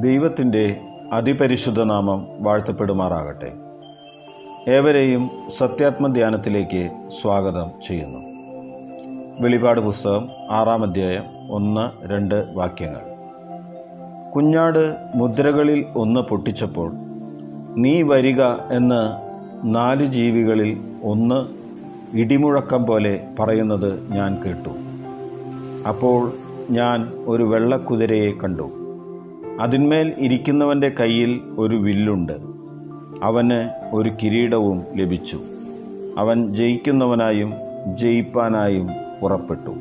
ദൈവത്തിൻ്റെ അതിപരിശുദ്ധ നാമം വാഴ്ത്തപ്പെടുമാറാകട്ടെ ഏവരെയും സത്യാത്മധ്യാനത്തിലേക്ക് സ്വാഗതം ചെയ്യുന്നു വെളിപാട് പുസ്തകം ആറാം അധ്യായം ഒന്ന് രണ്ട് വാക്യങ്ങൾ കുഞ്ഞാട് മുദ്രകളിൽ ഒന്ന് പൊട്ടിച്ചപ്പോൾ നീ വരിക എന്ന് നാല് ജീവികളിൽ ഒന്ന് ഇടിമുഴക്കം പോലെ പറയുന്നത് ഞാൻ കേട്ടു അപ്പോൾ ഞാൻ ഒരു വെള്ളക്കുതിരയെ കണ്ടു അതിന്മേൽ ഇരിക്കുന്നവൻ്റെ കയ്യിൽ ഒരു വില്ലുണ്ട് അവന് ഒരു കിരീടവും ലഭിച്ചു അവൻ ജയിക്കുന്നവനായും ജയിപ്പാനായും പുറപ്പെട്ടു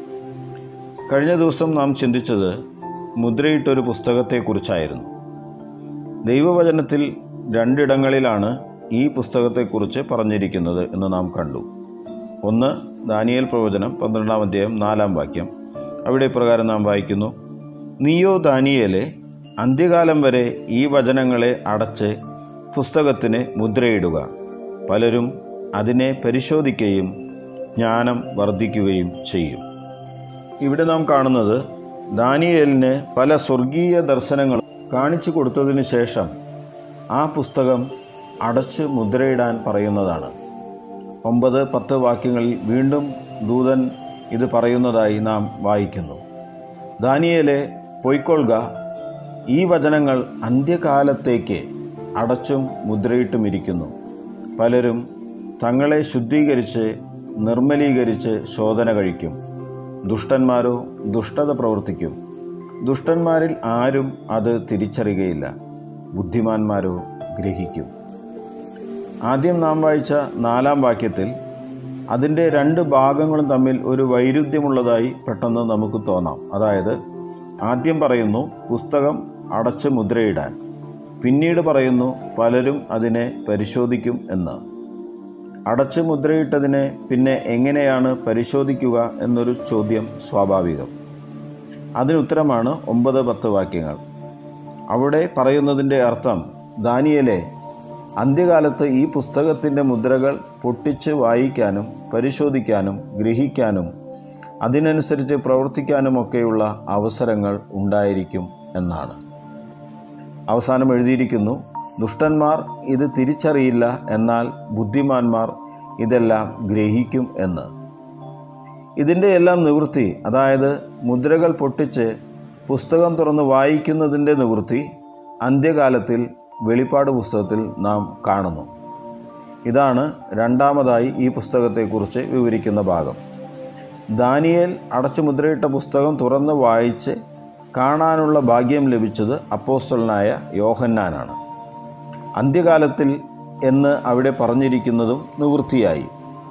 കഴിഞ്ഞ ദിവസം നാം ചിന്തിച്ചത് മുദ്രയിട്ടൊരു പുസ്തകത്തെക്കുറിച്ചായിരുന്നു ദൈവവചനത്തിൽ രണ്ടിടങ്ങളിലാണ് ഈ പുസ്തകത്തെക്കുറിച്ച് പറഞ്ഞിരിക്കുന്നത് എന്ന് നാം കണ്ടു ഒന്ന് ദാനിയേൽ പ്രവചനം പന്ത്രണ്ടാം അധ്യായം നാലാം വാക്യം അവിടെ ഇപ്രകാരം നാം വായിക്കുന്നു നീയോ ദാനിയേലെ അന്ത്യകാലം വരെ ഈ വചനങ്ങളെ അടച്ച് പുസ്തകത്തിന് മുദ്രയിടുക പലരും അതിനെ പരിശോധിക്കുകയും ജ്ഞാനം വർദ്ധിക്കുകയും ചെയ്യും ഇവിടെ നാം കാണുന്നത് ദാനിയേലിന് പല സ്വർഗീയ ദർശനങ്ങളും കാണിച്ചു കൊടുത്തതിന് ശേഷം ആ പുസ്തകം അടച്ച് മുദ്രയിടാൻ പറയുന്നതാണ് ഒമ്പത് പത്ത് വാക്യങ്ങളിൽ വീണ്ടും ദൂതൻ ഇത് പറയുന്നതായി നാം വായിക്കുന്നു ദാനിയേലെ പൊയ്ക്കൊള്ളുക ഈ വചനങ്ങൾ അന്ത്യകാലത്തേക്ക് അടച്ചും മുദ്രയിട്ടും ഇരിക്കുന്നു പലരും തങ്ങളെ ശുദ്ധീകരിച്ച് നിർമ്മലീകരിച്ച് ശോധന കഴിക്കും ദുഷ്ടന്മാരോ ദുഷ്ടത പ്രവർത്തിക്കും ദുഷ്ടന്മാരിൽ ആരും അത് തിരിച്ചറിയുകയില്ല ബുദ്ധിമാന്മാരോ ഗ്രഹിക്കും ആദ്യം നാം വായിച്ച നാലാം വാക്യത്തിൽ അതിൻ്റെ രണ്ട് ഭാഗങ്ങളും തമ്മിൽ ഒരു വൈരുദ്ധ്യമുള്ളതായി പെട്ടെന്ന് നമുക്ക് തോന്നാം അതായത് ആദ്യം പറയുന്നു പുസ്തകം അടച്ച് മുദ്രയിടാൻ പിന്നീട് പറയുന്നു പലരും അതിനെ പരിശോധിക്കും എന്ന് അടച്ച് മുദ്രയിട്ടതിനെ പിന്നെ എങ്ങനെയാണ് പരിശോധിക്കുക എന്നൊരു ചോദ്യം സ്വാഭാവികം അതിനുത്തരമാണ് ഒമ്പത് പത്ത് വാക്യങ്ങൾ അവിടെ പറയുന്നതിൻ്റെ അർത്ഥം ദാനിയലെ അന്ത്യകാലത്ത് ഈ പുസ്തകത്തിൻ്റെ മുദ്രകൾ പൊട്ടിച്ച് വായിക്കാനും പരിശോധിക്കാനും ഗ്രഹിക്കാനും അതിനനുസരിച്ച് പ്രവർത്തിക്കാനുമൊക്കെയുള്ള അവസരങ്ങൾ ഉണ്ടായിരിക്കും എന്നാണ് അവസാനം എഴുതിയിരിക്കുന്നു ദുഷ്ടന്മാർ ഇത് തിരിച്ചറിയില്ല എന്നാൽ ബുദ്ധിമാന്മാർ ഇതെല്ലാം ഗ്രഹിക്കും എന്ന് ഇതിൻ്റെ എല്ലാം നിവൃത്തി അതായത് മുദ്രകൾ പൊട്ടിച്ച് പുസ്തകം തുറന്ന് വായിക്കുന്നതിൻ്റെ നിവൃത്തി അന്ത്യകാലത്തിൽ വെളിപ്പാട് പുസ്തകത്തിൽ നാം കാണുന്നു ഇതാണ് രണ്ടാമതായി ഈ പുസ്തകത്തെക്കുറിച്ച് വിവരിക്കുന്ന ഭാഗം ദാനിയേൽ അടച്ചു മുദ്രയിട്ട പുസ്തകം തുറന്ന് വായിച്ച് കാണാനുള്ള ഭാഗ്യം ലഭിച്ചത് അപ്പോസ്റ്റലനായ യോഹന്നാനാണ് അന്ത്യകാലത്തിൽ എന്ന് അവിടെ പറഞ്ഞിരിക്കുന്നതും നിവൃത്തിയായി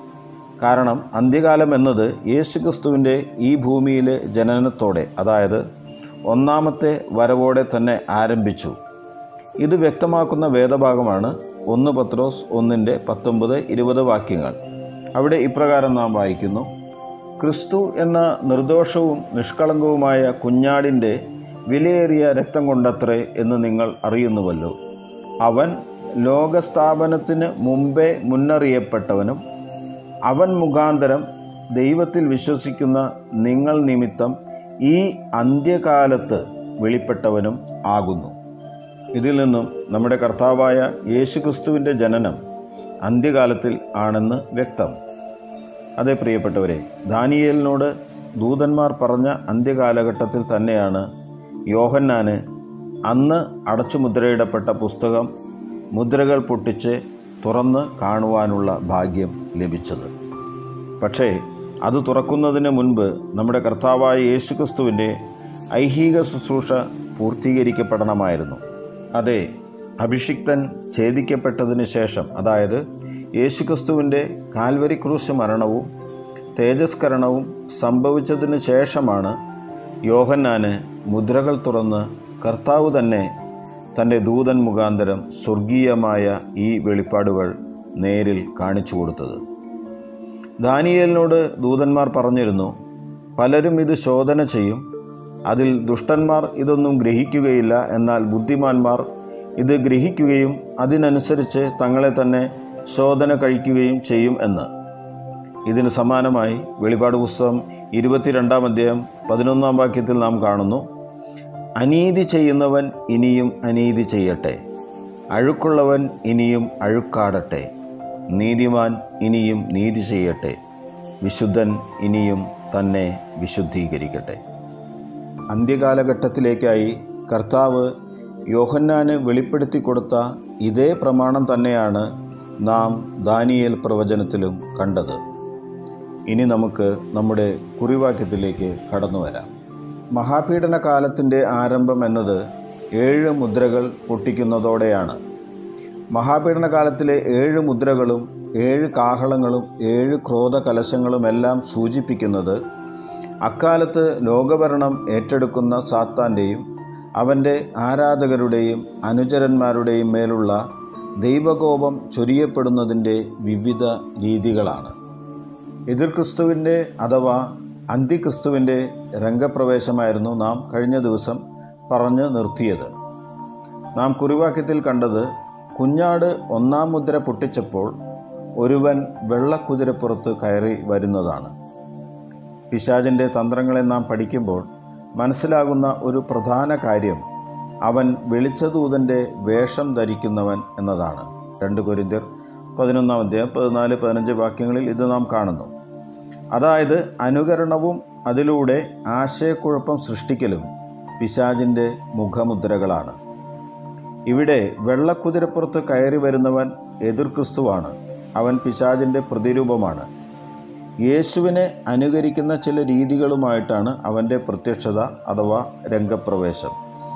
കാരണം അന്ത്യകാലം എന്നത് യേശുക്രിസ്തുവിൻ്റെ ഈ ഭൂമിയിലെ ജനനത്തോടെ അതായത് ഒന്നാമത്തെ വരവോടെ തന്നെ ആരംഭിച്ചു ഇത് വ്യക്തമാക്കുന്ന വേദഭാഗമാണ് ഒന്ന് പത്രോസ് ഒന്നിൻ്റെ പത്തൊമ്പത് ഇരുപത് വാക്യങ്ങൾ അവിടെ ഇപ്രകാരം നാം വായിക്കുന്നു ക്രിസ്തു എന്ന നിർദോഷവും നിഷ്കളങ്കവുമായ കുഞ്ഞാടിൻ്റെ വിലയേറിയ രക്തം കൊണ്ടത്രേ എന്ന് നിങ്ങൾ അറിയുന്നുവല്ലോ അവൻ ലോകസ്ഥാപനത്തിന് മുമ്പേ മുന്നറിയപ്പെട്ടവനും അവൻ മുഖാന്തരം ദൈവത്തിൽ വിശ്വസിക്കുന്ന നിങ്ങൾ നിമിത്തം ഈ അന്ത്യകാലത്ത് വെളിപ്പെട്ടവനും ആകുന്നു ഇതിൽ നിന്നും നമ്മുടെ കർത്താവായ യേശുക്രിസ്തുവിൻ്റെ ജനനം അന്ത്യകാലത്തിൽ ആണെന്ന് വ്യക്തം അതേ പ്രിയപ്പെട്ടവരെ ദാനിയേലിനോട് ദൂതന്മാർ പറഞ്ഞ അന്ത്യകാലഘട്ടത്തിൽ തന്നെയാണ് യോഹന്നാന് അന്ന് അടച്ചുമുദ്രയിടപ്പെട്ട പുസ്തകം മുദ്രകൾ പൊട്ടിച്ച് തുറന്ന് കാണുവാനുള്ള ഭാഗ്യം ലഭിച്ചത് പക്ഷേ അത് തുറക്കുന്നതിന് മുൻപ് നമ്മുടെ കർത്താവായ യേശുക്രിസ്തുവിൻ്റെ ഐഹിക ശുശ്രൂഷ പൂർത്തീകരിക്കപ്പെടണമായിരുന്നു അതെ അഭിഷിക്തൻ ഛേദിക്കപ്പെട്ടതിന് ശേഷം അതായത് യേശുക്രിസ്തുവിൻ്റെ കാൽവരി ക്രൂശ് മരണവും തേജസ്കരണവും സംഭവിച്ചതിന് ശേഷമാണ് യോഹന്നാന് മുദ്രകൾ തുറന്ന് കർത്താവ് തന്നെ തൻ്റെ ദൂതൻ മുഖാന്തരം സ്വർഗീയമായ ഈ വെളിപ്പാടുകൾ നേരിൽ കാണിച്ചു കൊടുത്തത് ദാനിയേലിനോട് ദൂതന്മാർ പറഞ്ഞിരുന്നു പലരും ഇത് ശോധന ചെയ്യും അതിൽ ദുഷ്ടന്മാർ ഇതൊന്നും ഗ്രഹിക്കുകയില്ല എന്നാൽ ബുദ്ധിമാന്മാർ ഇത് ഗ്രഹിക്കുകയും അതിനനുസരിച്ച് തങ്ങളെ തന്നെ ശോധന കഴിക്കുകയും ചെയ്യും എന്ന് ഇതിന് സമാനമായി വെളിപാട് പുസ്തകം ഇരുപത്തിരണ്ടാം അധ്യായം പതിനൊന്നാം വാക്യത്തിൽ നാം കാണുന്നു അനീതി ചെയ്യുന്നവൻ ഇനിയും അനീതി ചെയ്യട്ടെ അഴുക്കുള്ളവൻ ഇനിയും അഴുക്കാടട്ടെ നീതിമാൻ ഇനിയും നീതി ചെയ്യട്ടെ വിശുദ്ധൻ ഇനിയും തന്നെ വിശുദ്ധീകരിക്കട്ടെ അന്ത്യകാലഘട്ടത്തിലേക്കായി കർത്താവ് യോഹന്നാന് വെളിപ്പെടുത്തി കൊടുത്ത ഇതേ പ്രമാണം തന്നെയാണ് നാം ദാനിയേൽ പ്രവചനത്തിലും കണ്ടത് ഇനി നമുക്ക് നമ്മുടെ കുറിവാക്യത്തിലേക്ക് കടന്നു വരാം മഹാപീഡന കാലത്തിൻ്റെ ആരംഭം എന്നത് ഏഴ് മുദ്രകൾ പൊട്ടിക്കുന്നതോടെയാണ് മഹാപീഡന കാലത്തിലെ ഏഴ് മുദ്രകളും ഏഴ് കാഹളങ്ങളും ഏഴ് ക്രോധ കലശങ്ങളുമെല്ലാം സൂചിപ്പിക്കുന്നത് അക്കാലത്ത് ലോകഭരണം ഏറ്റെടുക്കുന്ന സാത്താൻ്റെയും അവൻ്റെ ആരാധകരുടെയും അനുചരന്മാരുടെയും മേലുള്ള ദൈവകോപം ചൊരിയപ്പെടുന്നതിൻ്റെ വിവിധ രീതികളാണ് എതിർ ക്രിസ്തുവിൻ്റെ അഥവാ അന്തിക്രിസ്തുവിൻ്റെ രംഗപ്രവേശമായിരുന്നു നാം കഴിഞ്ഞ ദിവസം പറഞ്ഞു നിർത്തിയത് നാം കുറിവാക്യത്തിൽ കണ്ടത് കുഞ്ഞാട് ഒന്നാം മുദ്ര പൊട്ടിച്ചപ്പോൾ ഒരുവൻ വെള്ളക്കുതിരപ്പുറത്ത് കയറി വരുന്നതാണ് പിശാചിൻ്റെ തന്ത്രങ്ങളെ നാം പഠിക്കുമ്പോൾ മനസ്സിലാകുന്ന ഒരു പ്രധാന കാര്യം അവൻ വെളിച്ചദൂതൻ്റെ വേഷം ധരിക്കുന്നവൻ എന്നതാണ് രണ്ട് കൊരിന്തിയർ പതിനൊന്നാം അധ്യായം പതിനാല് പതിനഞ്ച് വാക്യങ്ങളിൽ ഇത് നാം കാണുന്നു അതായത് അനുകരണവും അതിലൂടെ ആശയക്കുഴപ്പം സൃഷ്ടിക്കലും പിശാചിൻ്റെ മുഖമുദ്രകളാണ് ഇവിടെ വെള്ളക്കുതിരപ്പുറത്ത് കയറി വരുന്നവൻ എതിർ ക്രിസ്തുവാണ് അവൻ പിശാചിൻ്റെ പ്രതിരൂപമാണ് യേശുവിനെ അനുകരിക്കുന്ന ചില രീതികളുമായിട്ടാണ് അവൻ്റെ പ്രത്യക്ഷത അഥവാ രംഗപ്രവേശം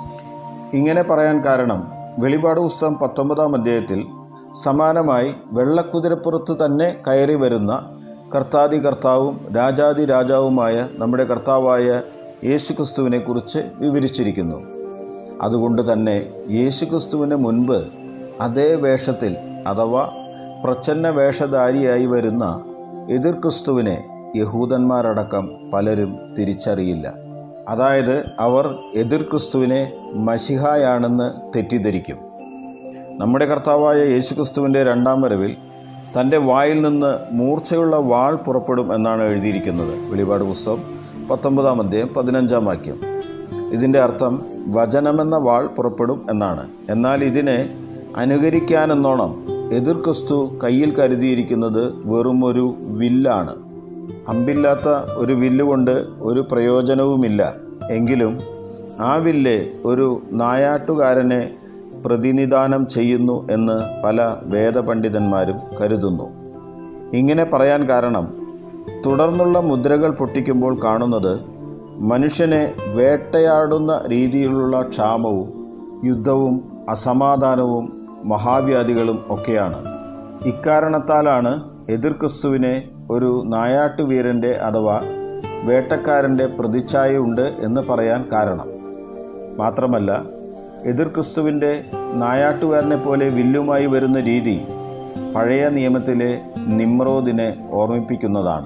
ഇങ്ങനെ പറയാൻ കാരണം വെളിപാട് പുസ്തകം പത്തൊമ്പതാം അധ്യായത്തിൽ സമാനമായി വെള്ളക്കുതിരപ്പുറത്ത് തന്നെ കയറി വരുന്ന കർത്താതി കർത്താവും രാജാതി രാജാവുമായ നമ്മുടെ കർത്താവായ യേശുക്രിസ്തുവിനെ കുറിച്ച് വിവരിച്ചിരിക്കുന്നു അതുകൊണ്ട് തന്നെ യേശുക്രിസ്തുവിന് മുൻപ് അതേ വേഷത്തിൽ അഥവാ പ്രച്ഛന്ന വേഷധാരിയായി വരുന്ന എതിർ ക്രിസ്തുവിനെ യഹൂദന്മാരടക്കം പലരും തിരിച്ചറിയില്ല അതായത് അവർ എതിർ ക്രിസ്തുവിനെ മഷിഹായാണെന്ന് തെറ്റിദ്ധരിക്കും നമ്മുടെ കർത്താവായ യേശുക്രിസ്തുവിൻ്റെ രണ്ടാം വരവിൽ തൻ്റെ വായിൽ നിന്ന് മൂർച്ചയുള്ള വാൾ പുറപ്പെടും എന്നാണ് എഴുതിയിരിക്കുന്നത് വെളിപാട് പുസ്തകം പത്തൊമ്പതാം അധ്യായം പതിനഞ്ചാം വാക്യം ഇതിൻ്റെ അർത്ഥം വചനമെന്ന വാൾ പുറപ്പെടും എന്നാണ് എന്നാൽ ഇതിനെ അനുകരിക്കാനെന്നോണം എതിർ ക്രിസ്തു കയ്യിൽ കരുതിയിരിക്കുന്നത് വെറുമൊരു വില്ലാണ് അമ്പില്ലാത്ത ഒരു വില്ലുകൊണ്ട് ഒരു പ്രയോജനവുമില്ല എങ്കിലും ആ വില്ല് ഒരു നായാട്ടുകാരനെ പ്രതിനിധാനം ചെയ്യുന്നു എന്ന് പല വേദപണ്ഡിതന്മാരും കരുതുന്നു ഇങ്ങനെ പറയാൻ കാരണം തുടർന്നുള്ള മുദ്രകൾ പൊട്ടിക്കുമ്പോൾ കാണുന്നത് മനുഷ്യനെ വേട്ടയാടുന്ന രീതിയിലുള്ള ക്ഷാമവും യുദ്ധവും അസമാധാനവും മഹാവ്യാധികളും ഒക്കെയാണ് ഇക്കാരണത്താലാണ് എതിർ ക്രിസ്തുവിനെ ഒരു നായാട്ടുവീരൻ്റെ അഥവാ വേട്ടക്കാരൻ്റെ പ്രതിച്ഛായയുണ്ട് എന്ന് പറയാൻ കാരണം മാത്രമല്ല എതിർ ക്രിസ്തുവിൻ്റെ നായാട്ടുകാരനെ പോലെ വില്ലുമായി വരുന്ന രീതി പഴയ നിയമത്തിലെ നിമ്രോദിനെ ഓർമ്മിപ്പിക്കുന്നതാണ്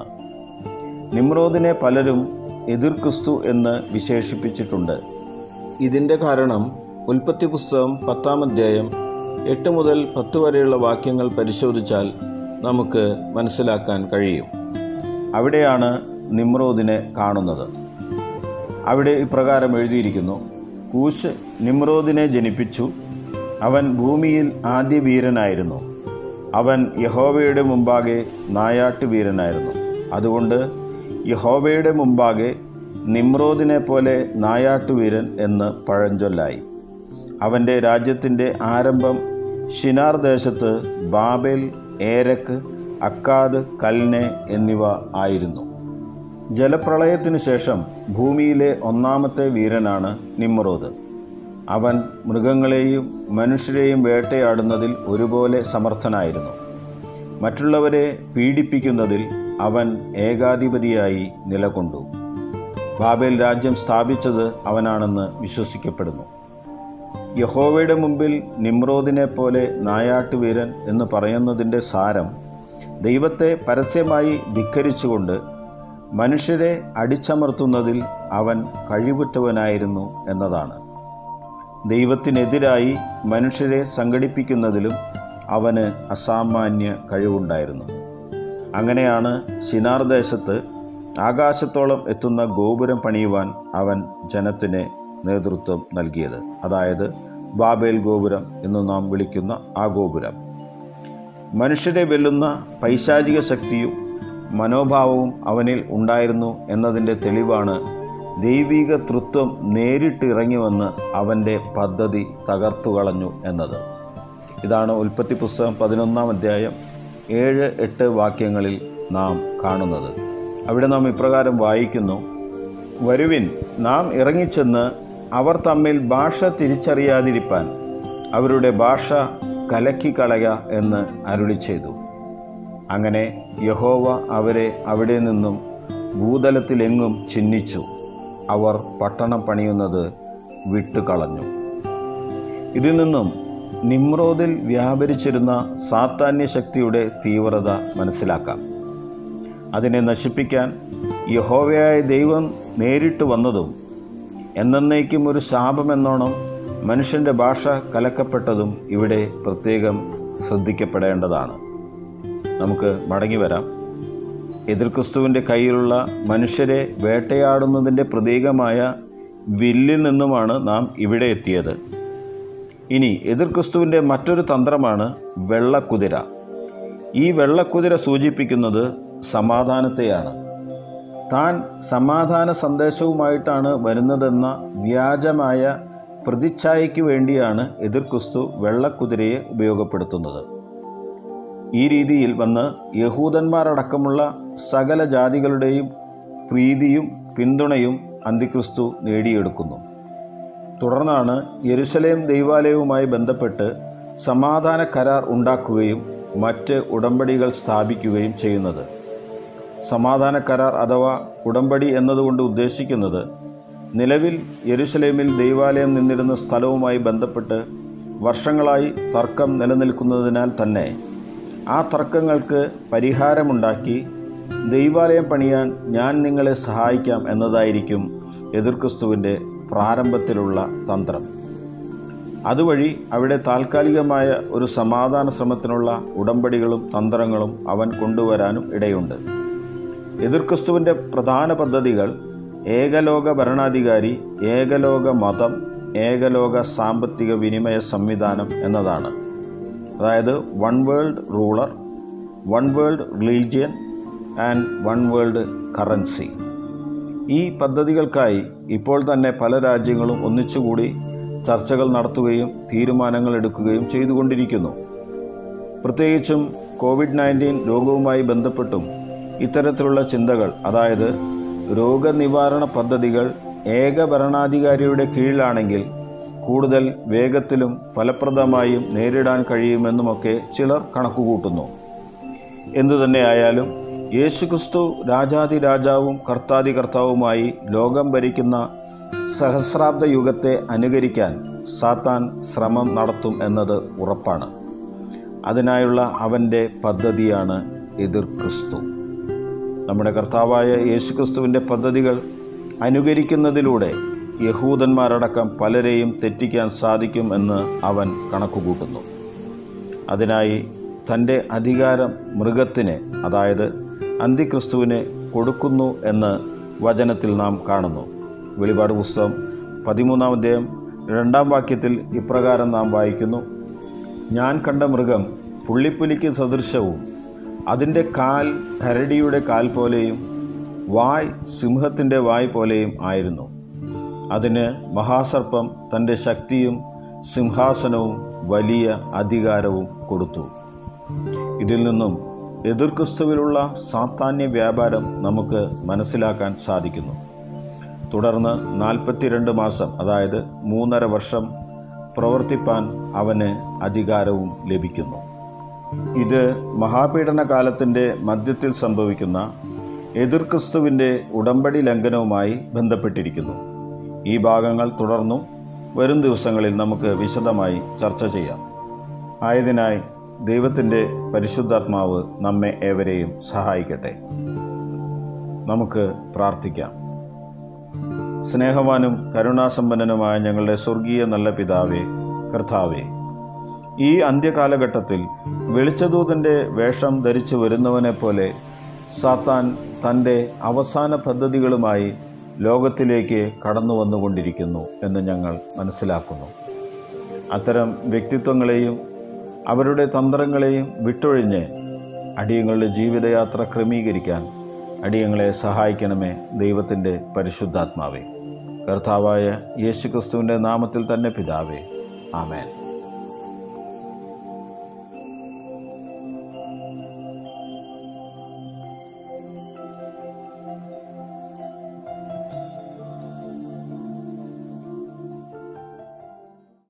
നിമ്രോദിനെ പലരും എതിർ ക്രിസ്തു എന്ന് വിശേഷിപ്പിച്ചിട്ടുണ്ട് ഇതിൻ്റെ കാരണം ഉൽപ്പത്തി പുസ്തകം പത്താം അധ്യായം എട്ട് മുതൽ പത്ത് വരെയുള്ള വാക്യങ്ങൾ പരിശോധിച്ചാൽ നമുക്ക് മനസ്സിലാക്കാൻ കഴിയും അവിടെയാണ് നിമ്രോദിനെ കാണുന്നത് അവിടെ ഇപ്രകാരം എഴുതിയിരിക്കുന്നു കൂശ് നിമ്രോദിനെ ജനിപ്പിച്ചു അവൻ ഭൂമിയിൽ ആദ്യ വീരനായിരുന്നു അവൻ യഹോവയുടെ മുമ്പാകെ നായാട്ട് വീരനായിരുന്നു അതുകൊണ്ട് യഹോവയുടെ മുമ്പാകെ നിമ്രോദിനെ പോലെ നായാട്ടുവീരൻ എന്ന് പഴഞ്ചൊല്ലായി അവൻ്റെ രാജ്യത്തിൻ്റെ ആരംഭം ഷിനാർ ദേശത്ത് ബാബേൽ ഏരക്ക് അക്കാദ് കൽനെ എന്നിവ ആയിരുന്നു ജലപ്രളയത്തിനു ശേഷം ഭൂമിയിലെ ഒന്നാമത്തെ വീരനാണ് നിമ്രോദ് അവൻ മൃഗങ്ങളെയും മനുഷ്യരെയും വേട്ടയാടുന്നതിൽ ഒരുപോലെ സമർത്ഥനായിരുന്നു മറ്റുള്ളവരെ പീഡിപ്പിക്കുന്നതിൽ അവൻ ഏകാധിപതിയായി നിലകൊണ്ടു ബാബേൽ രാജ്യം സ്ഥാപിച്ചത് അവനാണെന്ന് വിശ്വസിക്കപ്പെടുന്നു യഹോവയുടെ മുമ്പിൽ നിമ്രോദിനെ പോലെ നായാട്ടുവീരൻ എന്ന് പറയുന്നതിൻ്റെ സാരം ദൈവത്തെ പരസ്യമായി ധിക്കരിച്ചുകൊണ്ട് മനുഷ്യരെ അടിച്ചമർത്തുന്നതിൽ അവൻ കഴിവുറ്റവനായിരുന്നു എന്നതാണ് ദൈവത്തിനെതിരായി മനുഷ്യരെ സംഘടിപ്പിക്കുന്നതിലും അവന് അസാമാന്യ കഴിവുണ്ടായിരുന്നു അങ്ങനെയാണ് ശിനാർ ദേശത്ത് ആകാശത്തോളം എത്തുന്ന ഗോപുരം പണിയുവാൻ അവൻ ജനത്തിനെ നേതൃത്വം നൽകിയത് അതായത് ബാബേൽ ഗോപുരം എന്ന് നാം വിളിക്കുന്ന ആ ഗോപുരം മനുഷ്യരെ വെല്ലുന്ന പൈശാചിക ശക്തിയും മനോഭാവവും അവനിൽ ഉണ്ടായിരുന്നു എന്നതിൻ്റെ തെളിവാണ് ദൈവിക തൃത്വം നേരിട്ട് ഇറങ്ങി വന്ന് അവൻ്റെ പദ്ധതി തകർത്തു കളഞ്ഞു എന്നത് ഇതാണ് ഉൽപ്പത്തി പുസ്തകം പതിനൊന്നാം അധ്യായം ഏഴ് എട്ട് വാക്യങ്ങളിൽ നാം കാണുന്നത് അവിടെ നാം ഇപ്രകാരം വായിക്കുന്നു വരുവിൻ നാം ഇറങ്ങിച്ചെന്ന് അവർ തമ്മിൽ ഭാഷ തിരിച്ചറിയാതിരിപ്പാൻ അവരുടെ ഭാഷ കലക്കിക്കളയുക എന്ന് അരുളി ചെയ്തു അങ്ങനെ യഹോവ അവരെ അവിടെ നിന്നും ഭൂതലത്തിലെങ്ങും ചിഹ്നിച്ചു അവർ പട്ടണം പണിയുന്നത് വിട്ടുകളഞ്ഞു ഇതിൽ നിന്നും നിമ്രോദിൽ വ്യാപരിച്ചിരുന്ന സാത്താന്യ ശക്തിയുടെ തീവ്രത മനസ്സിലാക്കാം അതിനെ നശിപ്പിക്കാൻ യഹോവയായ ദൈവം നേരിട്ട് വന്നതും എന്നേക്കും ഒരു ശാപമെന്നോണം മനുഷ്യൻ്റെ ഭാഷ കലക്കപ്പെട്ടതും ഇവിടെ പ്രത്യേകം ശ്രദ്ധിക്കപ്പെടേണ്ടതാണ് നമുക്ക് മടങ്ങി വരാം എതിർക്രിസ്തുവിൻ്റെ കയ്യിലുള്ള മനുഷ്യരെ വേട്ടയാടുന്നതിൻ്റെ പ്രതീകമായ വില്ലിൽ നിന്നുമാണ് നാം ഇവിടെ എത്തിയത് ഇനി എതിർക്രിസ്തുവിൻ്റെ മറ്റൊരു തന്ത്രമാണ് വെള്ളക്കുതിര ഈ വെള്ളക്കുതിര സൂചിപ്പിക്കുന്നത് സമാധാനത്തെയാണ് താൻ സമാധാന സന്ദേശവുമായിട്ടാണ് വരുന്നതെന്ന വ്യാജമായ പ്രതിച്ഛായയ്ക്ക് വേണ്ടിയാണ് എതിർക്രിസ്തു വെള്ളക്കുതിരയെ ഉപയോഗപ്പെടുത്തുന്നത് ഈ രീതിയിൽ വന്ന് യഹൂദന്മാരടക്കമുള്ള സകല ജാതികളുടെയും പ്രീതിയും പിന്തുണയും അന്തിക്രിസ്തു നേടിയെടുക്കുന്നു തുടർന്നാണ് യെരുസലേം ദൈവാലയവുമായി ബന്ധപ്പെട്ട് സമാധാന കരാർ ഉണ്ടാക്കുകയും മറ്റ് ഉടമ്പടികൾ സ്ഥാപിക്കുകയും ചെയ്യുന്നത് സമാധാന കരാർ അഥവാ ഉടമ്പടി എന്നതുകൊണ്ട് ഉദ്ദേശിക്കുന്നത് നിലവിൽ യെരുസലേമിൽ ദൈവാലയം നിന്നിരുന്ന സ്ഥലവുമായി ബന്ധപ്പെട്ട് വർഷങ്ങളായി തർക്കം നിലനിൽക്കുന്നതിനാൽ തന്നെ ആ തർക്കങ്ങൾക്ക് പരിഹാരമുണ്ടാക്കി ദൈവാലയം പണിയാൻ ഞാൻ നിങ്ങളെ സഹായിക്കാം എന്നതായിരിക്കും എതിർക്രിസ്തുവിൻ്റെ പ്രാരംഭത്തിലുള്ള തന്ത്രം അതുവഴി അവിടെ താൽക്കാലികമായ ഒരു സമാധാന ശ്രമത്തിനുള്ള ഉടമ്പടികളും തന്ത്രങ്ങളും അവൻ കൊണ്ടുവരാനും ഇടയുണ്ട് എതിർക്രിസ്തുവിൻ്റെ പ്രധാന പദ്ധതികൾ ഏകലോക ഭരണാധികാരി ഏകലോക മതം ഏകലോക സാമ്പത്തിക വിനിമയ സംവിധാനം എന്നതാണ് അതായത് one world ruler one world religion and one world currency ഈ പദ്ധതികൾക്കായി ഇപ്പോൾ തന്നെ പല രാജ്യങ്ങളും ഒന്നിച്ചുകൂടി ചർച്ചകൾ നടത്തുകയും തീരുമാനങ്ങൾ എടുക്കുകയും ചെയ്തുകൊണ്ടിരിക്കുന്നു പ്രത്യേകിച്ചും കോവിഡ് നയൻറ്റീൻ രോഗവുമായി ബന്ധപ്പെട്ടും ഇത്തരത്തിലുള്ള ചിന്തകൾ അതായത് രോഗനിവാരണ പദ്ധതികൾ ഏക ഭരണാധികാരിയുടെ കീഴിലാണെങ്കിൽ കൂടുതൽ വേഗത്തിലും ഫലപ്രദമായും നേരിടാൻ കഴിയുമെന്നുമൊക്കെ ചിലർ കണക്കുകൂട്ടുന്നു എന്തുതന്നെയായാലും യേശുക്രിസ്തു രാജാതി രാജാവും കർത്താതി കർത്താവുമായി ലോകം ഭരിക്കുന്ന സഹസ്രാബ്ദ യുഗത്തെ അനുകരിക്കാൻ സാത്താൻ ശ്രമം നടത്തും എന്നത് ഉറപ്പാണ് അതിനായുള്ള അവൻ്റെ പദ്ധതിയാണ് എതിർ ക്രിസ്തു നമ്മുടെ കർത്താവായ യേശുക്രിസ്തുവിൻ്റെ പദ്ധതികൾ അനുകരിക്കുന്നതിലൂടെ യഹൂദന്മാരടക്കം പലരെയും തെറ്റിക്കാൻ സാധിക്കും എന്ന് അവൻ കണക്കുകൂട്ടുന്നു അതിനായി തൻ്റെ അധികാരം മൃഗത്തിന് അതായത് അന്തിക്രിസ്തുവിന് കൊടുക്കുന്നു എന്ന് വചനത്തിൽ നാം കാണുന്നു വെളിപാട് പുസ്തകം പതിമൂന്നാം അധ്യായം രണ്ടാം വാക്യത്തിൽ ഇപ്രകാരം നാം വായിക്കുന്നു ഞാൻ കണ്ട മൃഗം പുള്ളിപ്പുലിക്ക് സദൃശവും അതിൻ്റെ കാൽ കരടിയുടെ കാൽ പോലെയും വായ് സിംഹത്തിൻ്റെ വായ് പോലെയും ആയിരുന്നു അതിന് മഹാസർപ്പം തൻ്റെ ശക്തിയും സിംഹാസനവും വലിയ അധികാരവും കൊടുത്തു ഇതിൽ നിന്നും എതിർക്രിസ്തുവിലുള്ള സാത്താന്യ വ്യാപാരം നമുക്ക് മനസ്സിലാക്കാൻ സാധിക്കുന്നു തുടർന്ന് നാൽപ്പത്തിരണ്ട് മാസം അതായത് മൂന്നര വർഷം പ്രവർത്തിപ്പാൻ അവന് അധികാരവും ലഭിക്കുന്നു ഇത് മഹാപീഡന കാലത്തിൻ്റെ മധ്യത്തിൽ സംഭവിക്കുന്ന എതിർക്രിസ്തുവിൻ്റെ ഉടമ്പടി ലംഘനവുമായി ബന്ധപ്പെട്ടിരിക്കുന്നു ഈ ഭാഗങ്ങൾ തുടർന്നും വരും ദിവസങ്ങളിൽ നമുക്ക് വിശദമായി ചർച്ച ചെയ്യാം ആയതിനായി ദൈവത്തിൻ്റെ പരിശുദ്ധാത്മാവ് നമ്മെ ഏവരെയും സഹായിക്കട്ടെ നമുക്ക് പ്രാർത്ഥിക്കാം സ്നേഹവാനും കരുണാസമ്പന്നനുമായ ഞങ്ങളുടെ സ്വർഗീയ നല്ല പിതാവേ കർത്താവേ ഈ അന്ത്യകാലഘട്ടത്തിൽ വെളിച്ചദൂതൻ്റെ വേഷം ധരിച്ചു വരുന്നവനെ പോലെ സാത്താൻ തൻ്റെ അവസാന പദ്ധതികളുമായി ലോകത്തിലേക്ക് കടന്നു വന്നുകൊണ്ടിരിക്കുന്നു എന്ന് ഞങ്ങൾ മനസ്സിലാക്കുന്നു അത്തരം വ്യക്തിത്വങ്ങളെയും അവരുടെ തന്ത്രങ്ങളെയും വിട്ടൊഴിഞ്ഞ് അടിയങ്ങളുടെ ജീവിതയാത്ര ക്രമീകരിക്കാൻ അടിയങ്ങളെ സഹായിക്കണമേ ദൈവത്തിൻ്റെ പരിശുദ്ധാത്മാവേ കർത്താവായ യേശുക്രിസ്തുവിൻ്റെ നാമത്തിൽ തന്നെ പിതാവേ ആമേൻ